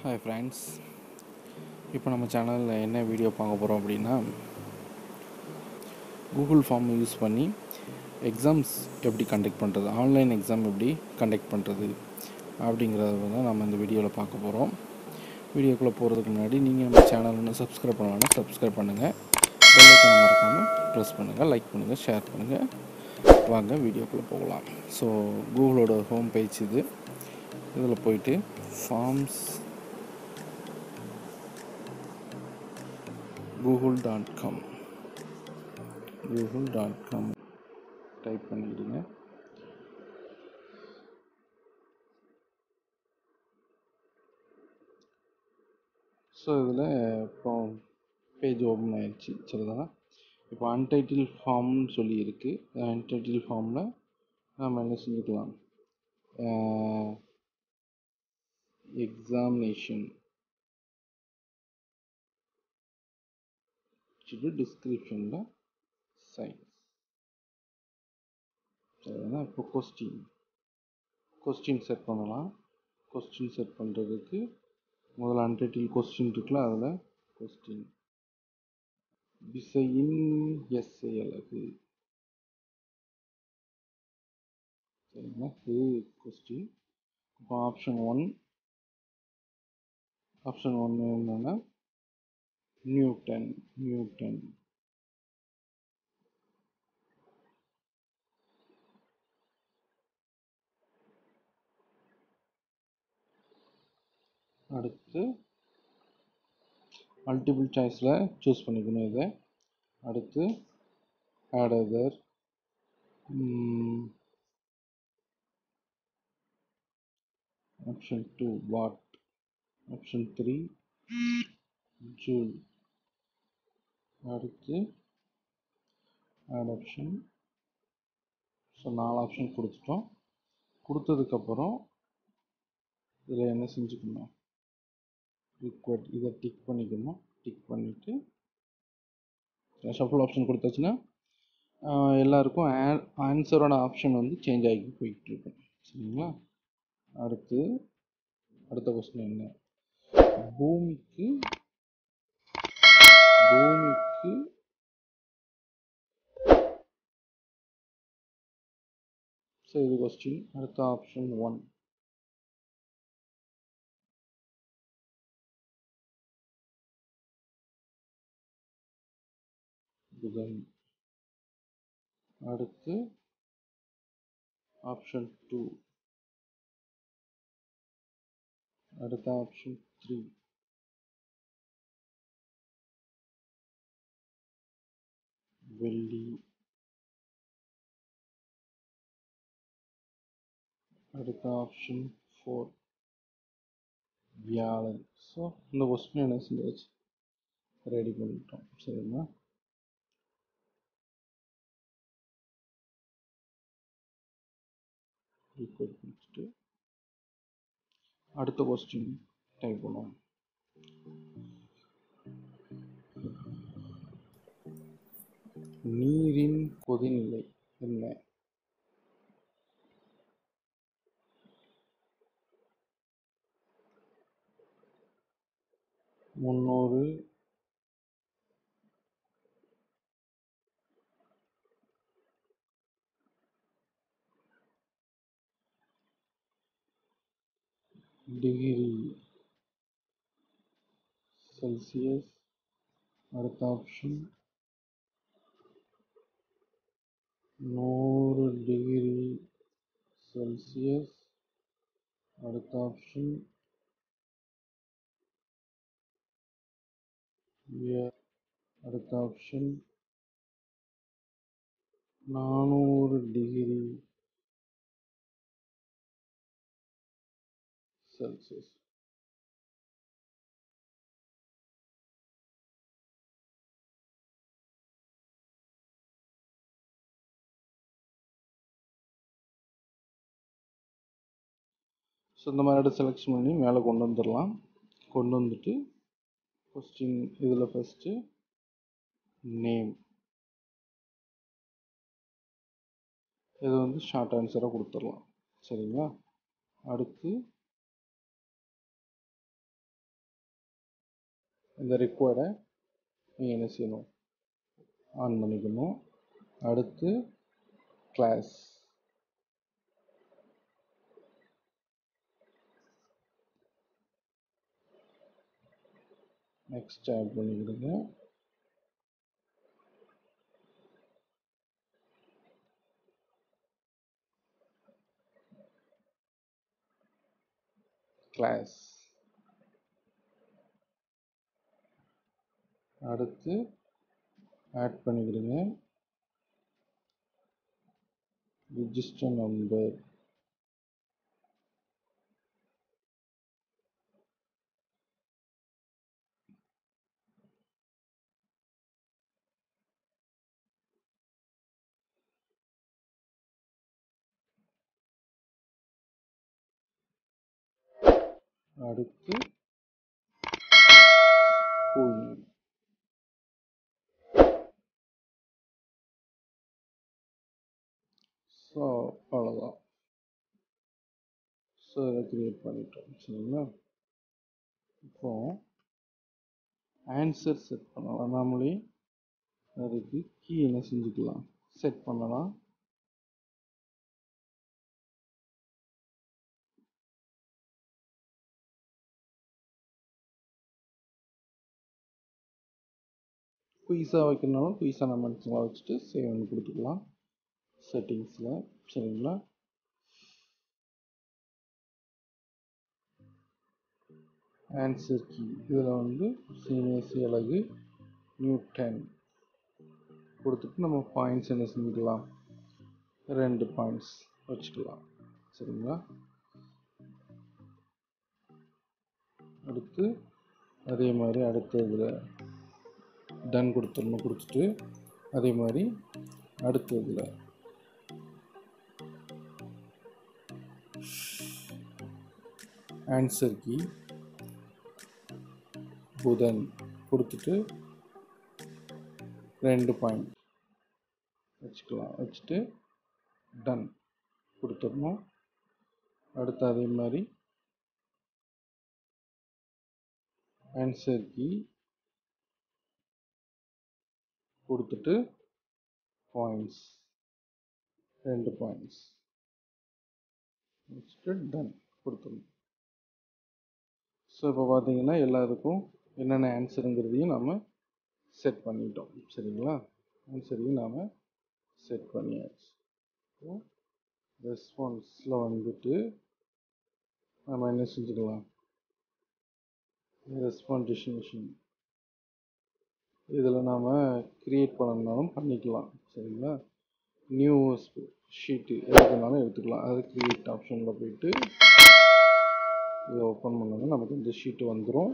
hi friends இப்போ நம்ம சேனலில் என்ன வீடியோ பார்க்க போகிறோம் அப்படின்னா கூகுள் ஃபார்ம் யூஸ் பண்ணி எக்ஸாம்ஸ் எப்படி கண்டக்ட் பண்ணுறது ஆன்லைன் எக்ஸாம் எப்படி கண்டக்ட் பண்ணுறது அப்படிங்கிறத தான் நம்ம இந்த வீடியோவில் பார்க்க போகிறோம் வீடியோக்குள்ளே போகிறதுக்கு முன்னாடி நீங்கள் நம்ம சேனல் இன்னும் சப்ஸ்கிரைப் பண்ணலாம் சப்ஸ்கிரைப் பண்ணுங்கள் பெல்லைக்கனை மறக்காமல் ப்ரெஸ் பண்ணுங்கள் லைக் பண்ணுங்கள் ஷேர் பண்ணுங்கள் வாங்க வீடியோக்குள்ளே போகலாம் ஸோ கூகுளோட ஹோம் பேஜ் இது இதில் போயிட்டு forms Google dot com Google dot com type பண்ணிக்கிடுங்க ஸோ இதில் இப்போ பேஜ் ஓப்பன் ஆயிடுச்சு சரிதானா இப்போ அன்டைட்டில் ஃபார்ம்னு சொல்லி இருக்குது அன்டைட்டில் ஃபார்மில் நம்ம என்ன செஞ்சுக்கலாம் எக்ஸாமினேஷன் வச்சுட்டு டிஸ்கிரிப்ஷனில் சயின்ஸ் சரிதானா இப்போ கொஸ்டின் கொஸ்டின் செட் பண்ணலாம் கொஸ்டின் செட் பண்ணுறதுக்கு முதல்ல அன்டைட்டில் கொஸ்டின் இருக்குல்ல அதில் கொஸ்டின் விசையின் எஸ்ஐ அலகு சரிங்களா இது கொஸ்டின் இப்போ ஆப்ஷன் ஒன் ஆப்ஷன் ஒன்று என்னென்னா நியூட்டன் நியூட்டன் அடுத்து மல்டிபிள் சாய்ஸில் சூஸ் பண்ணிக்கணும் இதை அடுத்து add other option two watt option three joule அடுத்து ஆட் ஆப்ஷன் ஸோ நாலு ஆப்ஷன் கொடுத்துட்டோம் கொடுத்ததுக்கப்புறம் இதில் என்ன செஞ்சுக்கணும் ரிக்வெட் இதை டிக் பண்ணிக்கணும் டிக் பண்ணிவிட்டு ஷஃபிள் ஆப்ஷன் கொடுத்தாச்சுன்னா எல்லாருக்கும் ஆன்சரோட ஆப்ஷன் வந்து சேஞ்ச் ஆகி போய்கிட்டு இருக்கும் சரிங்களா அடுத்து அடுத்த கொஸ்டின் என்ன பூமிக்கு பூமிக்கு ஸோ இது கொஸ்டின் அடுத்த ஆப்ஷன் ஒன் புதன் அடுத்து ஆப்ஷன் டூ அடுத்த ஆப்ஷன் த்ரீ வெள்ளி அடுத்த ஆப்ஷன் ஃபோர் வியாழன் ஸோ இந்த கொஸ்டின் என்ன செஞ்சாச்சு ரெடி பண்ணிட்டோம் சரிங்களா ஈக்குவல் பண்ணிச்சுட்டு அடுத்த கொஸ்டின் டைப் பண்ணுவோம் நீரின் கொதிநிலை என்ன முந்நூறு டிகிரி செல்சியஸ் அடுத்த ஆப்ஷன் நூறு டிகிரி செல்சியஸ் அடுத்த ஆப்ஷன் அடுத்த ஆப்ஷன் நானூறு டிகிரி செல்சியஸ் ஸோ இந்த மாதிரி செலெக்ஷன் பண்ணி மேலே கொண்டு வந்துடலாம் கொண்டு வந்துட்டு கொஸ்டின் இதில் ஃபஸ்ட்டு நேம் இது வந்து ஷார்ட் ஆன்சராக கொடுத்துடலாம் சரிங்களா அடுத்து இந்த ரெக்வர்டை நீங்கள் என்ன செய்யணும் ஆன் பண்ணிக்கணும் அடுத்து கிளாஸ் நெக்ஸ்ட் ஆட் பண்ணிக்கிடுங்க கிளாஸ் அடுத்து ஆட் பண்ணிக்கிடுங்க ரிஜிஸ்டர் நம்பர் அடுத்து ஸ்கூல் நேம் ஸோ அவ்வளோதான் ஸோ இதை க்ரியேட் பண்ணிட்டோம் சரிங்களா இப்போ ஆன்சர் செட் பண்ணலாம் நாமளே அதுக்கு கீ என்ன செஞ்சுக்கலாம் செட் பண்ணலாம் குயிஸாக வைக்கணும்னாலும் குயிஸாக நம்ம மனுஷங்களாக வச்சுட்டு சேவ்னு கொடுத்துக்கலாம் செட்டிங்ஸில் சரிங்களா ஆன்சர் கீ இதில் வந்து சீனியர்சி அழகு நியூ டென் கொடுத்துட்டு நம்ம பாயிண்ட்ஸ் என்ன செஞ்சுக்கலாம் ரெண்டு பாயிண்ட்ஸ் வச்சுக்கலாம் சரிங்களா அடுத்து அதே மாதிரி அடுத்த இதில் டன் கொடுத்துடணும் கொடுத்துட்டு அதே மாதிரி அடுத்த இதில் ஆன்சர் கீ புதன் கொடுத்துட்டு ரெண்டு பாயிண்ட் வச்சுக்கலாம் வச்சுட்டு டன் கொடுத்துடணும் அடுத்து அதே மாதிரி ஆன்சர் கீ கொடுத்துட்டு பாயிண்ட்ஸ் ரெண்டு பாயிண்ட்ஸ் வச்சுட்டு டன் கொடுத்துடணும் ஸோ இப்போ பார்த்தீங்கன்னா எல்லாத்துக்கும் என்னென்ன ஆன்சருங்கிறதையும் நாம் செட் பண்ணிட்டோம் சரிங்களா ஆன்சரையும் நாம் செட் பண்ணியாச்சு ரெஸ்பான்ஸில் வந்துட்டு நம்ம என்ன செஞ்சுக்கலாம் ரெஸ்பான்ஸ் டெஸ்டினேஷன் இதில் நாம் க்ரியேட் பண்ணணுனாலும் பண்ணிக்கலாம் சரிங்களா நியூ ஷீட்டு எதுக்குனாலும் எடுத்துக்கலாம் அது க்ரியேட் ஆப்ஷனில் போயிட்டு இதை ஓப்பன் பண்ணோம்னா நமக்கு இந்த ஷீட்டு வந்துடும்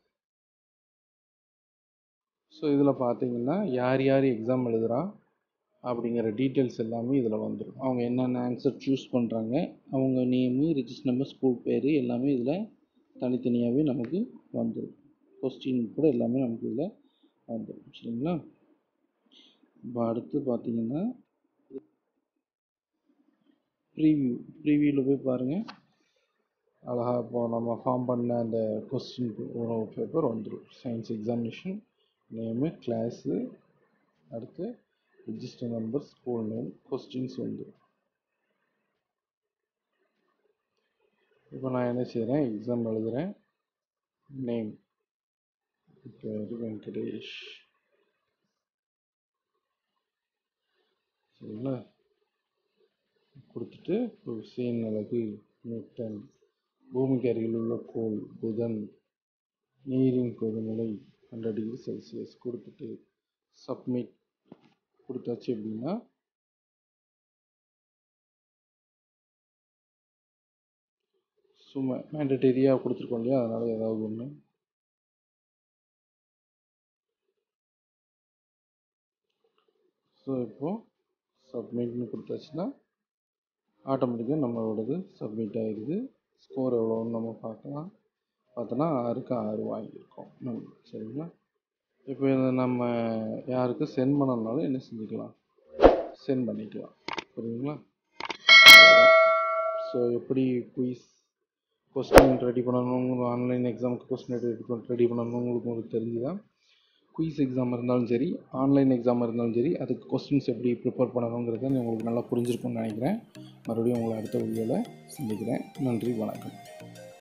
ஸோ இதில் பார்த்தீங்கன்னா யார் யார் எக்ஸாம் எழுதுகிறா அப்படிங்கிற டீட்டெயில்ஸ் எல்லாமே இதில் வந்துடும் அவங்க என்னென்ன ஆன்சர் சூஸ் பண்ணுறாங்க அவங்க நேமு ரிஜிஸ்டர் நம்பர் ஸ்கூல் பேர் எல்லாமே இதில் தனித்தனியாகவே நமக்கு வந்துடும் கொஸ்டின் கூட எல்லாமே நமக்கு இதில் வந்துடும் சரிங்களா இப்போ அடுத்து பார்த்தீங்கன்னா ப்ரீவியூ ப்ரீவியூவில் போய் பாருங்கள் அழகாக இப்போ நம்ம ஃபார்ம் பண்ண அந்த கொஸ்டின் பேப்பர் வந்துடும் சயின்ஸ் எக்ஸாமினேஷன் நேமு கிளாஸு அடுத்து register number school name questions வந்துடும் இப்போ நான் என்ன செய்கிறேன் எக்ஸாம் எழுதுகிறேன் நேம் பேர் வெங்கடேஷ் சரிங்களா கொடுத்துட்டு ஒரு சேன் அழகு நியூட்டன் பூமிக்கு அருகில் உள்ள கோள் புதன் நீரின் கொதிநிலை ஹண்ட்ரட் டிகிரி செல்சியஸ் கொடுத்துட்டு சப்மிட் கொடுத்தாச்சு அப்படின்னா சும்மா மேண்டட்டரியாக கொடுத்துருக்கோம் இல்லையா அதனால் ஏதாவது ஒன்று ஸோ இப்போது சப்மிட்னு கொடுத்தாச்சுன்னா ஆட்டோமேட்டிக்காக நம்மளோடது சப்மிட் ஆகிடுது ஸ்கோர் எவ்வளோன்னு நம்ம பார்க்கலாம் பார்த்தோன்னா ஆறுக்கு ஆறு வாங்கியிருக்கோம் நம்ம சரிங்களா இப்போ இதை நம்ம யாருக்கு சென்ட் பண்ணனாலும் என்ன செஞ்சுக்கலாம் சென்ட் பண்ணிக்கலாம் புரியுங்களா ஸோ எப்படி குயிஸ் கொஸ்டின் ரெடி பண்ணணும் ஆன்லைன் எக்ஸாமுக்கு கொஸ்டின் ரெடி பண்ண ரெடி பண்ணணும் உங்களுக்கு உங்களுக்கு தெரிஞ்சுதான் குயிஸ் எக்ஸாம் இருந்தாலும் சரி ஆன்லைன் எக்ஸாம் இருந்தாலும் சரி அதுக்கு கொஸ்டின்ஸ் எப்படி ப்ரிப்பேர் பண்ணணுங்கிறத உங்களுக்கு நல்லா புரிஞ்சிருக்கும்னு நினைக்கிறேன் மறுபடியும் உங்களை அடுத்த வீடியோவில் சந்திக்கிறேன் நன்றி வணக்கம்